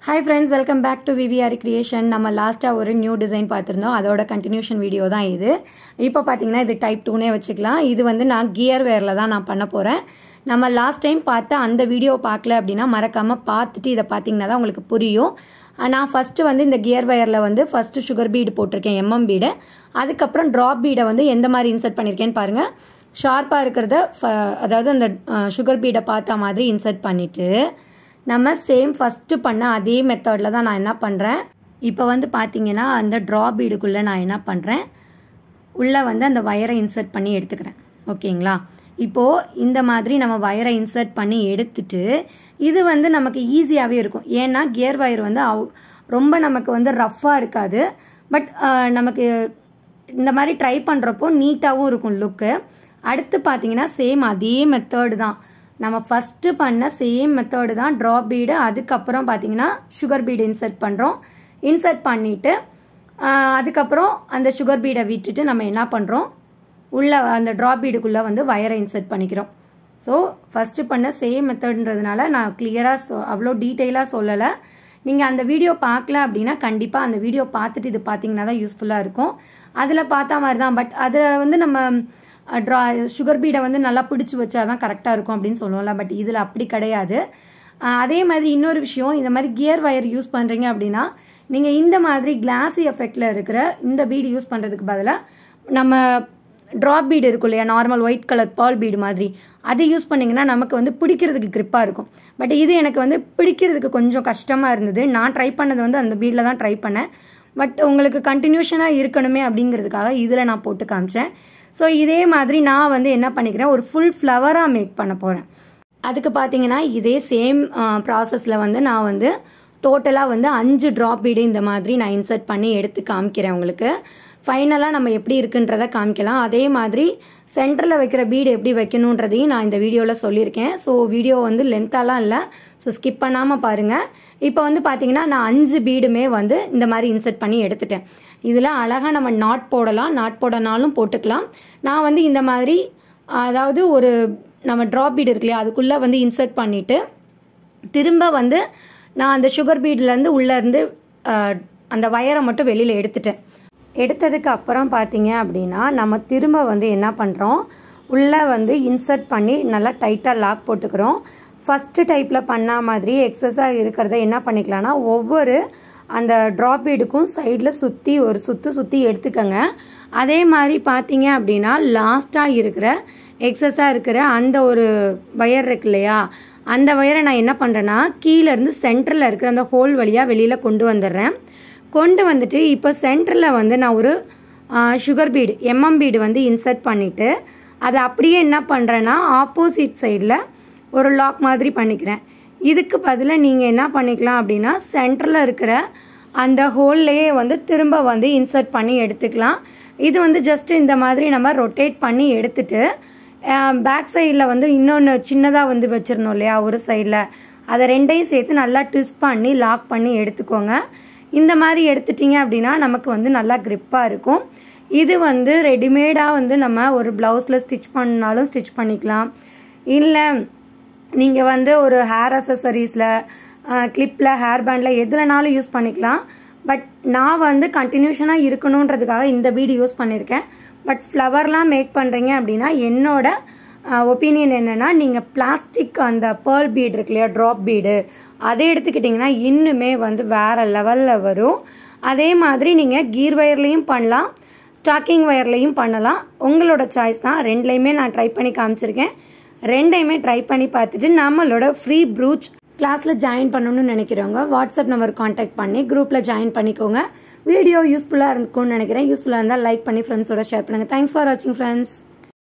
hi friends welcome back to V V R creation நம்ம லாஸ்ட்டாக ஒரு நியூ டிசைன் பார்த்துருந்தோம் அதோட கண்டினியூஷன் வீடியோ தான் இது இப்போ பார்த்தீங்கன்னா இது டைப் டூனே வச்சுக்கலாம் இது வந்து நான் கியர் வேரில் தான் நான் பண்ண போகிறேன் நம்ம லாஸ்ட் டைம் பார்த்த அந்த வீடியோ பார்க்கல அப்படின்னா மறக்காமல் பார்த்துட்டு இதை பார்த்தீங்கன்னா தான் உங்களுக்கு புரியும் நான் ஃபஸ்ட்டு வந்து இந்த கியர் வயரில் வந்து ஃபஸ்ட்டு சுகர் பீடு போட்டிருக்கேன் எம்எம் பீடு அதுக்கப்புறம் ட்ராப் பீடை வந்து எந்த மாதிரி இன்சர்ட் பண்ணியிருக்கேன்னு பாருங்கள் ஷார்ப்பாக இருக்கிறத அதாவது அந்த சுகர் பீடை பார்த்த மாதிரி இன்சர்ட் பண்ணிவிட்டு நம்ம சேம் ஃபஸ்ட்டு பண்ண அதே மெத்தடில் தான் நான் என்ன பண்ணுறேன் இப்போ வந்து பார்த்தீங்கன்னா அந்த ட்ரா பீடுக்குள்ளே நான் என்ன பண்ணுறேன் உள்ளே வந்து அந்த வயரை இன்சர்ட் பண்ணி எடுத்துக்கிறேன் ஓகேங்களா இப்போது இந்த மாதிரி நம்ம வயரை இன்சர்ட் பண்ணி எடுத்துட்டு இது வந்து நமக்கு ஈஸியாகவே இருக்கும் ஏன்னா கியர் வயர் வந்து அவ் ரொம்ப நமக்கு வந்து ரஃப்பாக இருக்காது பட் நமக்கு இந்த மாதிரி ட்ரை பண்ணுறப்போ நீட்டாகவும் இருக்கும் லுக்கு அடுத்து பார்த்தீங்கன்னா சேம் அதே மெத்தடு தான் நம்ம ஃபஸ்ட்டு பண்ண சேம் மெத்தடு தான் ட்ராப் பீடு அதுக்கப்புறம் பார்த்தீங்கன்னா சுகர் பீடு இன்சர்ட் பண்ணுறோம் இன்சர்ட் பண்ணிவிட்டு அதுக்கப்புறம் அந்த சுகர் பீடை விட்டுட்டு நம்ம என்ன பண்ணுறோம் உள்ள அந்த ட்ராப் பீடுக்குள்ளே வந்து வயரை இன்சர்ட் பண்ணிக்கிறோம் ஸோ ஃபஸ்ட்டு பண்ண சேம் மெத்தட்ன்றதுனால நான் கிளியராக சொ அவ்வளோ டீட்டெயிலாக சொல்லலை நீங்கள் அந்த வீடியோ பார்க்கல அப்படின்னா கண்டிப்பாக அந்த வீடியோ பார்த்துட்டு இது பார்த்தீங்கன்னா தான் யூஸ்ஃபுல்லாக இருக்கும் அதில் பார்த்தா மாதிரி தான் பட் அதை வந்து நம்ம ட்ரா சுகர் பீடை வந்து நல்லா பிடிச்சி வச்சா தான் கரெக்டாக இருக்கும் அப்படின்னு சொல்லுவோம்ல பட் இதில் அப்படி கிடையாது அதே மாதிரி இன்னொரு விஷயம் இந்த மாதிரி கியர் வயர் யூஸ் பண்ணுறீங்க அப்படின்னா நீங்கள் இந்த மாதிரி கிளாஸி எஃபெக்டில் இருக்கிற இந்த பீடு யூஸ் பண்ணுறதுக்கு பதிலாக நம்ம ட்ராப் பீடு இருக்கும் இல்லையா normal white colour ball bead மாதிரி அதை யூஸ் பண்ணிங்கன்னா நமக்கு வந்து பிடிக்கிறதுக்கு க்ரிப்பாக இருக்கும் பட் இது எனக்கு வந்து பிடிக்கிறதுக்கு கொஞ்சம் கஷ்டமாக இருந்தது நான் ட்ரை பண்ணது வந்து அந்த பீடில் தான் ட்ரை பண்ணேன் பட் உங்களுக்கு கண்டினியூஷனாக இருக்கணுமே அப்படிங்கிறதுக்காக இதில் நான் போட்டு காமிச்சேன் ஸோ இதே மாதிரி நான் வந்து என்ன பண்ணிக்கிறேன் ஒரு ஃபுல் ஃப்ளவராக மேக் பண்ண போகிறேன் அதுக்கு பார்த்தீங்கன்னா இதே சேம் ப்ராசஸில் வந்து நான் வந்து டோட்டலாக வந்து அஞ்சு ட்ராப் பீடு இந்த மாதிரி நான் இன்சர்ட் பண்ணி எடுத்து காமிக்கிறேன் உங்களுக்கு ஃபைனலாக நம்ம எப்படி இருக்குன்றதை காமிக்கலாம் அதே மாதிரி சென்டரில் வைக்கிற பீடு எப்படி வைக்கணுன்றதையும் நான் இந்த வீடியோவில் சொல்லியிருக்கேன் ஸோ வீடியோ வந்து லென்த்தாலாம் இல்லை ஸோ ஸ்கிப் பண்ணாமல் பாருங்கள் இப்போ வந்து பார்த்தீங்கன்னா நான் அஞ்சு பீடுமே வந்து இந்த மாதிரி இன்சர்ட் பண்ணி எடுத்துட்டேன் இதில் அழகாக நம்ம நாட் போடலாம் நாட் போடனாலும் போட்டுக்கலாம் நான் வந்து இந்த மாதிரி அதாவது ஒரு நம்ம ட்ராப் பீடு இருக்கு இல்லையா அதுக்குள்ளே வந்து இன்சர்ட் பண்ணிவிட்டு திரும்ப வந்து நான் அந்த சுகர் பீட்லேருந்து உள்ளேருந்து அந்த வயரை மட்டும் வெளியில் எடுத்துட்டேன் எடுத்ததுக்கு அப்புறம் பார்த்தீங்க அப்படின்னா நம்ம திரும்ப வந்து என்ன பண்ணுறோம் உள்ளே வந்து இன்சர்ட் பண்ணி நல்லா டைட்டாக லாக் போட்டுக்கிறோம் ஃபஸ்ட்டு டைப்பில் பண்ண மாதிரி எக்ஸஸாக இருக்கிறத என்ன பண்ணிக்கலாம்னா ஒவ்வொரு அந்த ட்ராப் பீடுக்கும் சைடில் சுற்றி ஒரு சுற்று சுற்றி எடுத்துக்கோங்க அதே மாதிரி பார்த்தீங்க அப்படின்னா லாஸ்ட்டாக இருக்கிற எக்ஸஸாக இருக்கிற அந்த ஒரு வயர் இருக்கு இல்லையா அந்த வயரை நான் என்ன பண்ணுறேன்னா கீழேருந்து சென்டரில் இருக்கிற அந்த ஹோல் வழியாக வெளியில் கொண்டு வந்துடுறேன் கொண்டு வந்துட்டு இப்போ சென்டரில் வந்து நான் ஒரு சுகர் பீடு எம்எம் பீடு வந்து இன்சர்ட் பண்ணிவிட்டு அதை அப்படியே என்ன பண்ணுறேன்னா ஆப்போசிட் சைடில் ஒரு லாக் மாதிரி பண்ணிக்கிறேன் இதுக்கு பதிலாக நீங்கள் என்ன பண்ணிக்கலாம் அப்படின்னா சென்டரில் இருக்கிற அந்த ஹோல்லையே வந்து திரும்ப வந்து இன்சர்ட் பண்ணி எடுத்துக்கலாம் இது வந்து ஜஸ்ட் இந்த மாதிரி நம்ம ரொட்டேட் பண்ணி எடுத்துட்டு பேக் சைடில் வந்து இன்னொன்று சின்னதாக வந்து வச்சுருந்தோம் இல்லையா ஒரு சைடில் அதை ரெண்டையும் சேர்த்து நல்லா ட்விஸ்ட் பண்ணி லாக் பண்ணி எடுத்துக்கோங்க இந்த மாதிரி எடுத்துட்டிங்க அப்படின்னா நமக்கு வந்து நல்லா க்ரிப்பாக இருக்கும் இது வந்து ரெடிமேடாக வந்து நம்ம ஒரு ப்ளவுஸில் ஸ்டிச் பண்ணாலும் ஸ்டிச் பண்ணிக்கலாம் இல்லை நீங்கள் வந்து ஒரு ஹேர் அசசரிஸில் கிளிப்பில் ஹேர் பேண்டில் எதுலனாலும் யூஸ் பண்ணிக்கலாம் பட் நான் வந்து கண்டினியூஷனாக இருக்கணுன்றதுக்காக இந்த பீடு யூஸ் பண்ணியிருக்கேன் பட் ஃப்ளவர்லாம் மேக் பண்ணுறீங்க அப்படின்னா என்னோட ஒப்பீனியன் என்னென்னா நீங்கள் பிளாஸ்டிக் அந்த பேர்ல் பீடு இருக்கு இல்லையா ட்ராப் பீடு அதை எடுத்துக்கிட்டிங்கன்னா இன்னுமே வந்து வேறு லெவலில் வரும் அதே மாதிரி நீங்கள் கீர் வயர்லேயும் பண்ணலாம் ஸ்டாக்கிங் வயர்லேயும் பண்ணலாம் உங்களோட சாய்ஸ் தான் ரெண்டுலேயுமே நான் ட்ரை பண்ணி காமிச்சிருக்கேன் ரெண்டையுமே ட்ரை பண்ணி பார்த்துட்டு நம்மளோட ஃப்ரீ ப்ரூச் கிளாஸில் ஜாயின் பண்ணணும்னு நினைக்கிறவங்க வாட்ஸ்அப் நம்பர் காண்டாக்ட் பண்ணி குரூப்பில் ஜாயின் பண்ணிக்கோங்க வீடியோ யூஸ்ஃபுல்லாக இருக்கும்னு நினைக்கிறேன் யூஸ்ஃபுல்லாக இருந்தால் லைக் பண்ணி ஃப்ரெண்ட்ஸோட ஷேர் பண்ணுங்கள் தேங்க்ஸ் ஃபார் வாட்சிங் ஃப்ரெண்ட்ஸ்